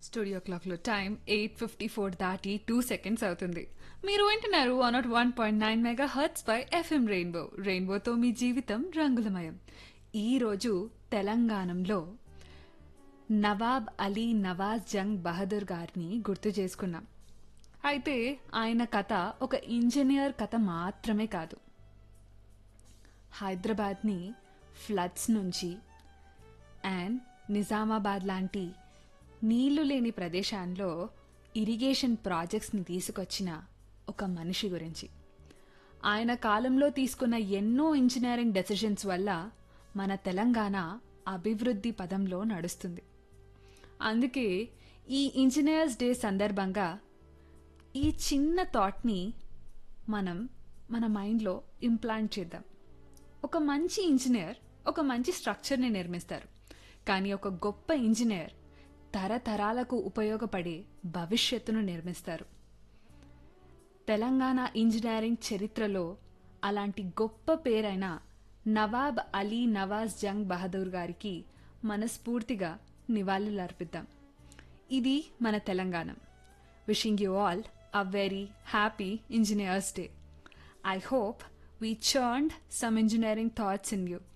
Studio క్లాక్లో time eight fifty four దాటి two seconds అవుతుంది మీరు వింటున్నారు one not one point nine megahertz by FM rainbow రెయిన్బోతో మీ జీవితం రంగులమయం ఈరోజు తెలంగాణలో నవాబ్ అలీ నవాజ్ జంగ్ బహదూర్ గారిని గుర్తు చేసుకున్నాం అయితే ఆయన కథ ఒక ఇంజనీర్ కథ మాత్రమే కాదు హైదరాబాద్ని ఫ్లడ్స్ నుంచి అండ్ నిజామాబాద్ లాంటి నీళ్లు లేని ప్రదేశాల్లో ఇరిగేషన్ ప్రాజెక్ట్స్ని తీసుకొచ్చిన ఒక మనిషి గురించి ఆయన కాలంలో తీసుకున్న ఎన్నో ఇంజనీరింగ్ డెసిషన్స్ వల్ల మన తెలంగాణ అభివృద్ధి పదంలో నడుస్తుంది అందుకే ఈ ఇంజనీర్స్ డే సందర్భంగా ఈ చిన్న థాట్ని మనం మన మైండ్లో ఇంప్లాంట్ చేద్దాం ఒక మంచి ఇంజనీర్ ఒక మంచి స్ట్రక్చర్ని నిర్మిస్తారు కానీ ఒక గొప్ప ఇంజనీర్ తరతరాలకు ఉపయోగపడే భవిష్యత్తును నిర్మిస్తారు తెలంగాణ ఇంజనీరింగ్ చరిత్రలో అలాంటి గొప్ప పేరైన నవాబ్ అలీ నవాజ్ జంగ్ బహదూర్ గారికి మనస్ఫూర్తిగా నివాళులర్పిద్దాం ఇది మన Telangana wishing you all a very happy engineers day I hope we churned some engineering thoughts in you.